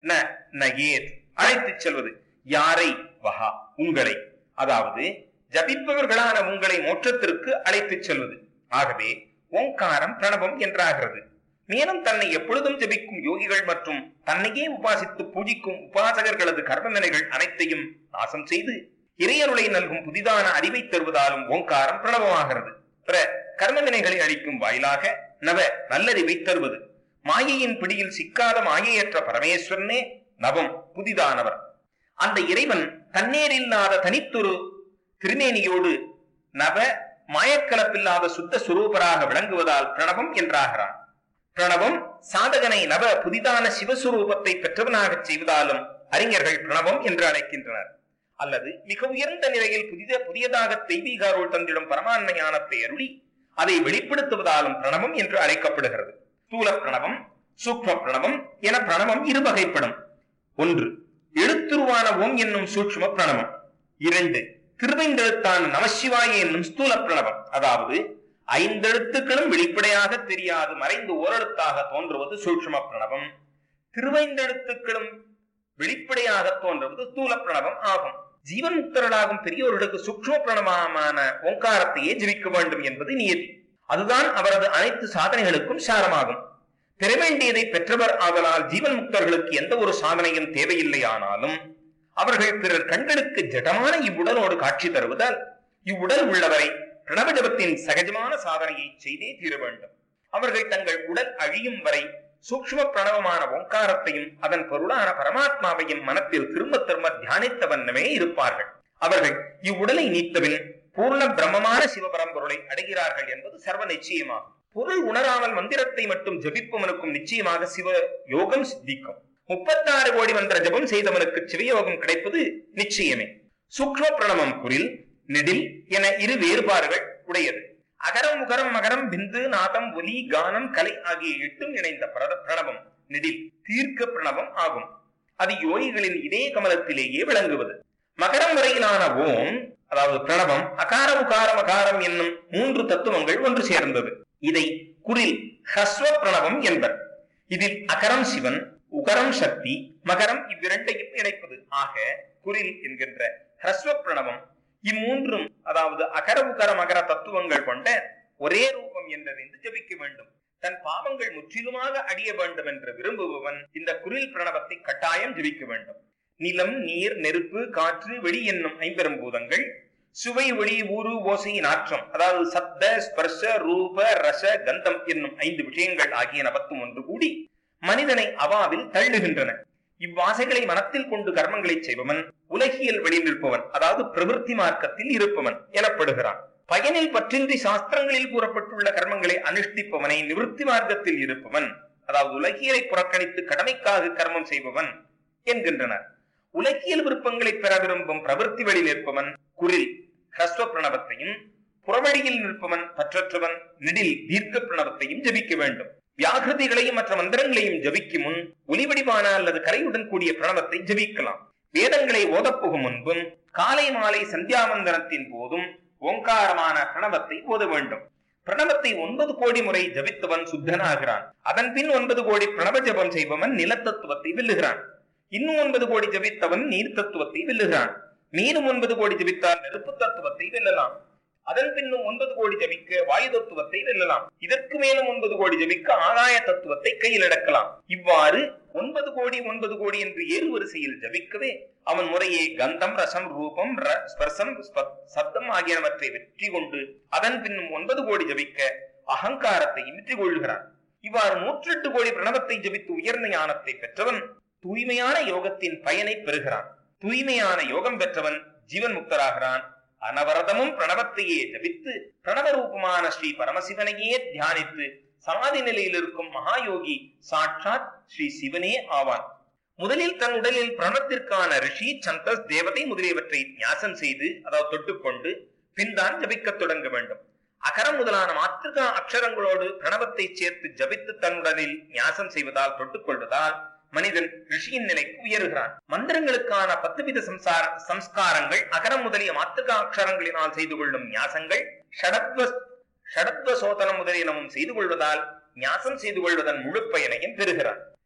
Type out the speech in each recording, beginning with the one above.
ந நகேத் அழைத்துச் செல்வது யாரை வஹா உங்களை அதாவது ஜபிப்பவர்களான உங்களை மோட்சத்திற்கு அழைத்துச் செல்வது ஆகவே ஓங்காரம் பிரணவம் என்றாகிறது மேலும் தன்னை எப்பொழுதும் ஜபிக்கும் யோகிகள் மற்றும் தன்னையே உபாசித்து பூஜிக்கும் உபாசகர்களது கர்மவினைகள் அனைத்தையும் நாசம் செய்து இறையருளை நல்கும் புதிதான அறிவை தருவதாலும் ஓங்காரம் பிரணவமாகிறது பிற கர்மவினைகளை அளிக்கும் வாயிலாக நவ நல்லறிவை தருவது மாயையின் பிடியில் சிக்காத மாயையற்ற பரமேஸ்வரனே நவம் புதிதானவர் அந்த இறைவன் தன்னேரில்லாத தனித்தொரு திருமேனியோடு நவ மாயக்கலப்பில்லாத சுத்த சுரூபராக விளங்குவதால் பிரணவம் என்றாகிறான் பிரணவம் சாதகனை நவ புதிதான சிவசுரூபத்தை பெற்றவனாகச் செய்வதாலும் அறிஞர்கள் பிரணவம் என்று அழைக்கின்றனர் அல்லது மிக உயர்ந்த நிலையில் புதித புதியதாக தெய்வீக அருள் தந்திடும் பரமான்ம ஞானத்தை அருளி அதை வெளிப்படுத்துவதாலும் பிரணவம் என்று அழைக்கப்படுகிறது ஸ்தூல பிரணவம் சூக்ம பிரணவம் என பிரணவம் இரு வகைப்படும் ஒன்று எழுத்துருவான ஓம் என்னும் சூட்சும பிரணவம் இரண்டு திருவைந்தெழுத்தான நமசிவாய என்னும் ஸ்தூல பிரணவம் அதாவது ஐந்தெழுத்துக்களும் வெளிப்படையாக தெரியாது மறைந்து ஓரெழுத்தாக தோன்றுவது சூட்சும பிரணவம் திருவைந்தெழுத்துக்களும் வெளிப்படையாக தோன்றுவது ஸ்தூல பிரணவம் ஆகும் ஜீவன் முக்தர்களாகும் பெரியோர்களுக்கு சூக்ஷ்ம பிரணவமான ஓங்காரத்தையே ஜெபிக்க வேண்டும் என்பது நியதி அதுதான் அவரது அனைத்து சாதனைகளுக்கும் சாரமாகும் பெற வேண்டியதை பெற்றவர் ஆதலால் ஜீவன் முக்தர்களுக்கு எந்த ஒரு சாதனையும் தேவையில்லை ஆனாலும் அவர்கள் பிறர் கண்களுக்கு ஜடமான இவ்வுடலோடு காட்சி தருவதால் இவ்வுடல் உள்ளவரை பிரணவ ஜபத்தின் சகஜமான சாதனையை செய்தே தீர வேண்டும் அவர்கள் தங்கள் உடல் அழியும் வரை சூக்ஷ்ம பிரணவமான ஓங்காரத்தையும் அதன் பொருளான பரமாத்மாவையும் மனத்தில் திரும்ப திரும்ப தியானித்த வண்ணமே இருப்பார்கள் அவர்கள் இவ்வுடலை நீத்தபின் பூர்ண பிரம்மமான சிவபரம்பொருளை அடைகிறார்கள் என்பது சர்வ நிச்சயமாகும் பொருள் உணராமல் மந்திரத்தை மட்டும் ஜபிப்பவனுக்கும் நிச்சயமாக சிவ யோகம் சித்திக்கும் முப்பத்தாறு கோடி மந்திர ஜபம் செய்தவனுக்கு சிவயோகம் கிடைப்பது நிச்சயமே சூக்ஷ்ம பிரணவம் குரில் நெடில் என இரு வேறுபாடுகள் உடையது அகரம் உகரம் மகரம் பிந்து நாதம் ஒலி கானம் கலை ஆகிய எட்டும் இணைந்த பிரண- பிரணவம் நெடில் தீர்க்க பிரணவம் ஆகும் அது யோகிகளின் இதே கமலத்திலேயே விளங்குவது மகரம் வரையிலான ஓம் அதாவது பிரணவம் அகார உகார மகாரம் என்னும் மூன்று தத்துவங்கள் ஒன்று சேர்ந்தது இதை குரில் ஹஸ்வ பிரணவம் என்பர் இதில் அகரம் சிவன் உகரம் சக்தி மகரம் இவ்விரண்டையும் இணைப்பது ஆக குரில் என்கின்ற ஹஸ்வ பிரணவம் இம்மூன்றும் அதாவது அகர உகர மகர தத்துவங்கள் கொண்ட ஒரே ரூபம் என்றறிந்து ஜபிக்க வேண்டும் தன் பாவங்கள் முற்றிலுமாக அடிய வேண்டும் என்று விரும்புபவன் இந்த குரில் பிரணவத்தை கட்டாயம் ஜபிக்க வேண்டும் நிலம் நீர் நெருப்பு காற்று வெளி என்னும் ஐம்பெரும் பூதங்கள் சுவை ஒளி ஊறு ஓசை நாற்றம் அதாவது சப்த ஸ்பர்ஷ ரூப ரச கந்தம் என்னும் ஐந்து விஷயங்கள் ஆகிய நபத்தும் ஒன்று கூடி மனிதனை அவாவில் தள்ளுகின்றன இவ்வாசைகளை மனத்தில் கொண்டு கர்மங்களை செய்பவன் உலகியல் வெளி நிற்பவன் அதாவது பிரவிற்த்தி மார்க்கத்தில் இருப்பவன் எனப்படுகிறான் பயனில் பற்றின்றி சாஸ்திரங்களில் கூறப்பட்டுள்ள கர்மங்களை அனுஷ்டிப்பவனை நிவிருத்தி மார்க்கத்தில் இருப்பவன் அதாவது உலகியலை புறக்கணித்து கடமைக்காக கர்மம் செய்பவன் என்கின்றனர் உலகியல் விருப்பங்களை பெற விரும்பும் பிரவிற்த்தி வழி நிற்பவன் குரில் ஹ்ரஸ்வ பிரணவத்தையும் புறவழியில் நிற்பவன் பற்றற்றவன் நெடில் தீர்க்க பிரணவத்தையும் ஜபிக்க வேண்டும் வியாகிருதிகளையும் மற்ற மந்திரங்களையும் ஜபிக்கும் முன் ஒலிவடிவான அல்லது கலையுடன் கூடிய பிரணவத்தை ஜபிக்கலாம் வேதங்களை ஓதப்போகும் முன்பும் காலை மாலை சந்தியாவந்தனத்தின் போதும் ஓங்காரமான பிரணவத்தை ஓத வேண்டும் பிரணவத்தை ஒன்பது கோடி முறை ஜபித்தவன் சுத்தனாகிறான் அதன் பின் ஒன்பது கோடி பிரணவ ஜபம் செய்பவன் நிலத்தத்துவத்தை வெல்லுகிறான் இன்னும் ஒன்பது கோடி ஜபித்தவன் நீர் தத்துவத்தை வெல்லுகிறான் மீண்டும் ஒன்பது கோடி ஜபித்தால் நெருப்பு தத்துவத்தை வெல்லலாம் அதன் பின்னும் ஒன்பது கோடி ஜபிக்க வாயு தத்துவத்தை வெல்லலாம் இதற்கு மேலும் ஒன்பது கோடி ஜபிக்க ஆகாய தத்துவத்தை கையில் அடக்கலாம் இவ்வாறு ஒன்பது கோடி ஒன்பது கோடி என்று ஏறு வரிசையில் ஜபிக்கவே அவன் முறையே கந்தம் ரசம் ரூபம் ர- ஸ்பர்சம் ஸ்ப- சப்தம் ஆகியனவற்றை வெற்றி கொண்டு அதன் பின்னும் ஒன்பது கோடி ஜபிக்க அகங்காரத்தை வெற்றி கொள்கிறான் இவ்வாறு நூற்றெட்டு கோடி பிரணவத்தை ஜபித்து உயர்ந்த ஞானத்தை பெற்றவன் தூய்மையான யோகத்தின் பயனை பெறுகிறான் தூய்மையான யோகம் பெற்றவன் ஜீவன் முக்தராகிறான் அனவரதமும் பிரணவத்தையே ஜபித்து பிரணவ ரூபமான ஸ்ரீ பரமசிவனையே தியானித்து சமாதி நிலையில் இருக்கும் மகாயோகி சாட்சாத் ஸ்ரீ சிவனே ஆவான் முதலில் தன் உடலில் பிரணவத்திற்கான ரிஷி சந்தஸ் தேவதை முதலியவற்றை ஞாசம் செய்து அதாவது தொட்டுக்கொண்டு பின் தான் ஜபிக்கத் தொடங்க வேண்டும் அகரம் முதலான மாத்திருக்கா அக்ஷரங்களோடு பிரணவத்தை சேர்த்து ஜபித்து தன் உடலில் ஞாசம் செய்வதால் தொட்டுக்கொள்வதால் மனிதன் ரிஷியின் நிலைக்கு உயருகிறான் மந்திரங்களுக்கான பத்துவித சம்சார சம்ஸ்காரங்கள் அகரம் முதலிய மாத்திருக்கா அக்ஷரங்களினால் செய்து கொள்ளும் ஞாசங்கள் ஷடத்வ ஷடத்வ சோதனம் முதலியனவும் செய்து கொள்வதால் ஞாசம் செய்து கொள்வதன் முழு பயனையும் பெறுகிறான்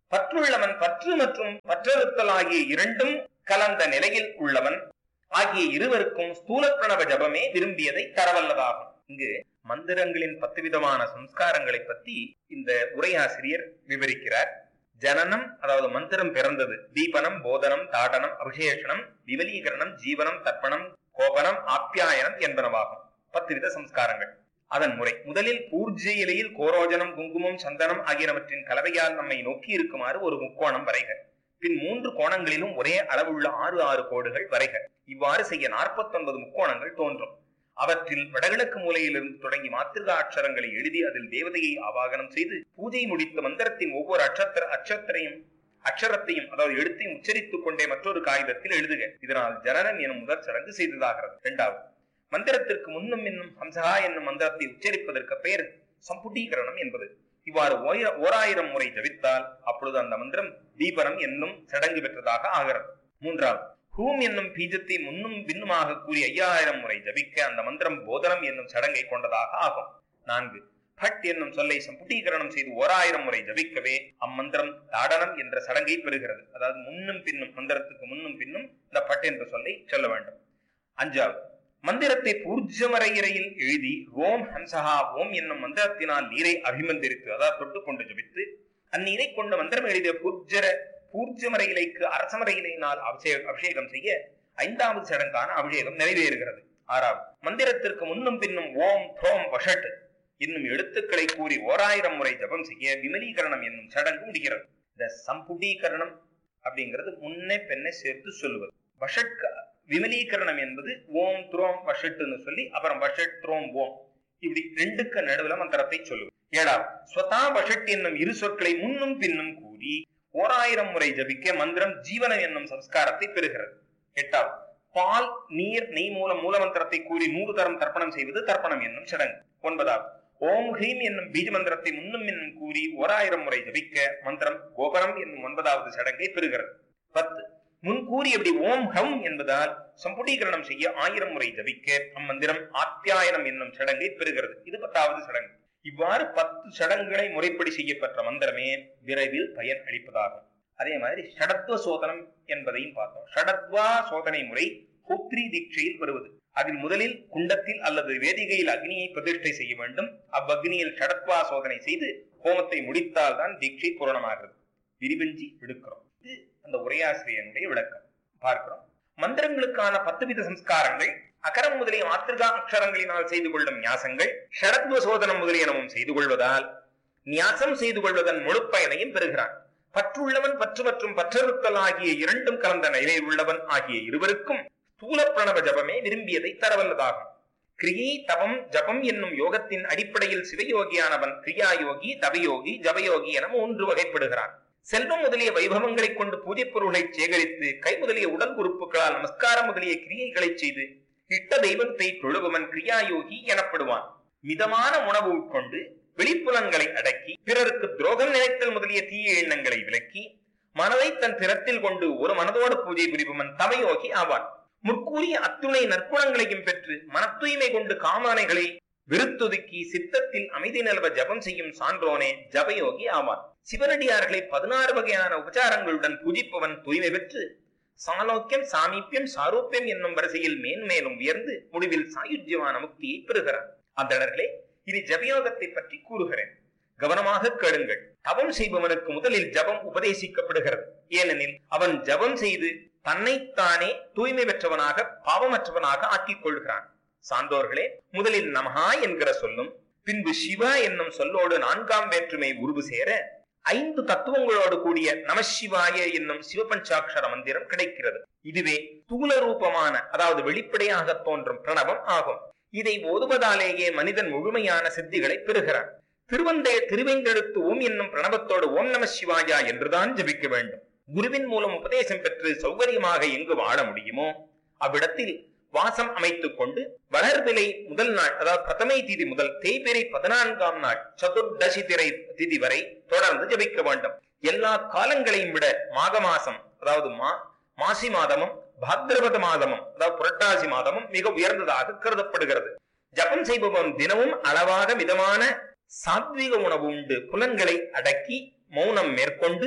பற்றுள்ளவன் பற்று மற்றும் பற்றறுத்தல் ஆகிய இரண்டும் கலந்த நிலையில் உள்ளவன் ஆகிய இருவருக்கும் ஸ்தூல பிரணவ ஜபமே விரும்பியதை தரவல்லதாகும் இங்கு மந்திரங்களின் பத்து விதமான சம்ஸ்காரங்களை பற்றி இந்த உரையாசிரியர் விவரிக்கிறார் ஜனனம் அதாவது மந்திரம் பிறந்தது தீபனம் போதனம் தாடனம் அபிஷேஷனம் விவலீகரணம் ஜீவனம் தர்ப்பணம் கோபனம் ஆப்யாயனம் என்பனவாகும் பத்து வித சம்ஸ்காரங்கள் அதன் முறை முதலில் பூர்ஜை இலையில் கோரோஜனம் குங்குமம் சந்தனம் ஆகியனவற்றின் கலவையால் நம்மை நோக்கி இருக்குமாறு ஒரு முக்கோணம் வரைக பின் மூன்று கோணங்களிலும் ஒரே அளவுள்ள ஆறு ஆறு கோடுகள் வரைக இவ்வாறு செய்ய நாற்பத்தொன்பது முக்கோணங்கள் தோன்றும் அவற்றில் வடகிழக்கு மூலையிலிருந்து தொடங்கி மாத்திருகா அக்ஷரங்களை எழுதி அதில் தேவதையை ஆவாகனம் செய்து பூஜை முடித்த மந்திரத்தின் ஒவ்வொரு அட்சத்திர அட்சத்திரையும் அக்ஷரத்தையும் அதாவது எழுத்தையும் உச்சரித்துக் கொண்டே மற்றொரு காகிதத்தில் எழுதுக இதனால் ஜனனம் எனும் முதல் சடங்கு செய்ததாகிறது இரண்டாவது மந்திரத்திற்கு முன்னும் இன்னும் ஹம்சகா என்னும் மந்திரத்தை உச்சரிப்பதற்கு பெயர் சம்புடீகரணம் என்பது இவ்வாறு ஓய- ஓராயிரம் முறை ஜபித்தால் அப்பொழுது அந்த மந்திரம் தீபனம் என்னும் சடங்கு பெற்றதாக ஆகிறது மூன்றாவது ஹூம் என்னும் பீஜத்தை முன்னும் பின்னுமாக கூறி ஐயாயிரம் முறை ஜபிக்க அந்த மந்திரம் போதனம் என்னும் சடங்கை கொண்டதாக ஆகும் நான்கு பட் என்னும் சொல்லை சம்புடீகரணம் செய்து ஓராயிரம் முறை ஜபிக்கவே அம்மந்திரம் தாடனம் என்ற சடங்கை பெறுகிறது அதாவது முன்னும் பின்னும் மந்திரத்துக்கு முன்னும் பின்னும் இந்த பட் என்ற சொல்லை சொல்ல வேண்டும் அஞ்சாவது மந்திரத்தை பூர்ஜமரையிறையில் எழுதி ஓம் ஹம்சஹா ஓம் என்னும் மந்திரத்தினால் நீரை அபிமந்திரித்து அதாவது தொட்டு கொண்டு ஜபித்து அந்நீரை கொண்ட மந்திரம் எழுதிய பூர்ஜர பூர்ஜமர இலைக்கு அரசமர இலையினால் அபிஷேக அபிஷேகம் செய்ய ஐந்தாவது சடங்கான அபிஷேகம் நிறைவேறுகிறது ஆறாவது மந்திரத்திற்கு முன்னும் பின்னும் ஓம் த்ரோம் வஷட் என்னும் எழுத்துக்களை கூறி ஓராயிரம் முறை ஜபம் செய்ய விமலீகரணம் என்னும் சடங்கு முடிகிறது இந்த சம்புடீகரணம் அப்படிங்கிறது முன்னே பெண்ணை சேர்த்து சொல்லுவது வஷட் விமலீகரணம் என்பது ஓம் த்ரோம் வஷட்டுன்னு சொல்லி அப்புறம் வஷட் த்ரோம் ஓம் இப்படி ரெண்டுக்கு நடுவுல மந்திரத்தை சொல்லுவது ஏழாவது ஸ்வதா வஷட் என்னும் இரு சொற்களை முன்னும் பின்னும் கூறி ஓராயிரம் முறை ஜபிக்க மந்திரம் ஜீவனம் என்னும் சம்ஸ்காரத்தை பெறுகிறது எட்டாவது பால் நீர் நெய் மூலம் மூலமந்திரத்தை கூறி நூறு தரம் தர்ப்பணம் செய்வது தர்ப்பணம் என்னும் சடங்கு ஒன்பதாவது ஓம் ஹ்ரீம் என்னும் பீஜ மந்திரத்தை முன்னும் என்னும் கூறி ஓராயிரம் முறை ஜபிக்க மந்திரம் கோபரம் என்னும் ஒன்பதாவது சடங்கை பெறுகிறது பத்து முன் கூறியபடி ஓம் ஹம் என்பதால் சம்புடீகரணம் செய்ய ஆயிரம் முறை ஜபிக்க அம்மந்திரம் ஆத்தியாயனம் என்னும் சடங்கை பெறுகிறது இது பத்தாவது சடங்கு இவ்வாறு பத்து சடங்குகளை முறைப்படி செய்யப்பட்ட மந்திரமே விரைவில் பயன் அளிப்பதாகும் அதே மாதிரி ஷடத்துவ சோதனம் என்பதையும் பார்த்தோம் ஷடத்வா சோதனை முறை ஹோத்ரி தீட்சையில் வருவது அதில் முதலில் குண்டத்தில் அல்லது வேதிகையில் அக்னியை பிரதிஷ்டை செய்ய வேண்டும் அவ்வக்னியில் ஷடத்வா சோதனை செய்து ஹோமத்தை முடித்தால் தான் தீட்சை பூரணமாகிறது விரிவஞ்சி விடுக்கிறோம் இது அந்த உரையாசிரியனுடைய விளக்கம் பார்க்கிறோம் மந்திரங்களுக்கான பத்து வித சம்ஸ்காரங்கள் அகரம் முதலிய மாத்திருகா அக்ஷரங்களினால் செய்து கொள்ளும் ஞாசங்கள் ஷடத்வ சோதனம் முதலியனவும் செய்து கொள்வதால் நியாசம் செய்து கொள்வதன் முழு பயனையும் பெறுகிறான் பற்றுள்ளவன் பற்று மற்றும் பற்றறுத்தல் ஆகிய இரண்டும் கலந்த நிலையில் உள்ளவன் ஆகிய இருவருக்கும் ஸ்தூல பிரணவ ஜபமே விரும்பியதை தரவல்லதாகும் கிரியை தவம் ஜபம் என்னும் யோகத்தின் அடிப்படையில் சிவயோகியானவன் கிரியாயோகி தவயோகி ஜபயோகி என மூன்று வகைப்படுகிறான் செல்வம் முதலிய வைபவங்களைக் கொண்டு பூஜைப் பொருளை சேகரித்து கை முதலிய உடல் உறுப்புகளால் நமஸ்காரம் முதலிய கிரியைகளை செய்து இட்ட தெய்வத்தை தொழுபவன் கிரியாயோகி எனப்படுவான் மிதமான உணவு உட்கொண்டு வெளிப்புலன்களை அடக்கி பிறருக்கு துரோகம் நினைத்தல் முதலிய தீய எண்ணங்களை விலக்கி மனதை தன் திறத்தில் கொண்டு ஒரு மனதோடு பூஜை புரிபவன் தவயோகி ஆவான் முற்கூறிய அத்துணை நற்குணங்களையும் பெற்று மன தூய்மை கொண்டு காமனைகளை விருத்தொதுக்கி சித்தத்தில் அமைதி நிலவ ஜபம் செய்யும் சான்றோனே ஜபயோகி ஆவான் சிவனடியார்களை பதினாறு வகையான உபச்சாரங்களுடன் பூஜிப்பவன் தூய்மை பெற்று சாலோக்கியம் சாமீப்பியம் சாரூப்பியம் என்னும் வரிசையில் மேன்மேலும் உயர்ந்து முடிவில் சாயுஜ்யமான முக்தியை பெறுகிறான் அந்தணர்களே இனி ஜபயோகத்தை பற்றி கூறுகிறேன் கவனமாக கேளுங்கள் தவம் செய்பவனுக்கு முதலில் ஜபம் உபதேசிக்கப்படுகிறது ஏனெனில் அவன் ஜபம் செய்து தன்னைத்தானே தூய்மை பெற்றவனாக பாவமற்றவனாக ஆக்கிக் கொள்கிறான் சான்றோர்களே முதலில் நமஹா என்கிற சொல்லும் பின்பு சிவா என்னும் சொல்லோடு நான்காம் வேற்றுமை உருவு சேர ஐந்து தத்துவங்களோடு கூடிய நமசிவாய என்னும் சிவபஞ்சாட்சர மந்திரம் கிடைக்கிறது இதுவே தூல ரூபமான அதாவது வெளிப்படையாக தோன்றும் பிரணவம் ஆகும் இதை ஓதுவதாலேயே மனிதன் முழுமையான சித்திகளை பெறுகிறான் திருவந்தைய திருவெங்கெடுத்து ஓம் என்னும் பிரணவத்தோடு ஓம் நம சிவாயா என்றுதான் ஜபிக்க வேண்டும் குருவின் மூலம் உபதேசம் பெற்று சௌகரியமாக எங்கு வாழ முடியுமோ அவ்விடத்தில் வாசம் அமைத்துக் கொண்டு வளர்பிலை முதல் நாள் அதாவது பிரதமை திதி முதல் தேய்பிரை பதினான்காம் நாள் சதுர்தசி திரை திதி வரை தொடர்ந்து ஜபிக்க வேண்டும் எல்லா காலங்களையும் விட மாக மாசம் அதாவது மா மாசி மாதமும் பாத்ரபத மாதமும் அதாவது புரட்டாசி மாதமும் மிக உயர்ந்ததாக கருதப்படுகிறது ஜபம் செய்பவன் தினமும் அளவாக மிதமான சாத்வீக உணவு உண்டு புலன்களை அடக்கி மௌனம் மேற்கொண்டு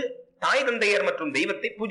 தாய் தந்தையர் மற்றும் தெய்வத்தை பூஜை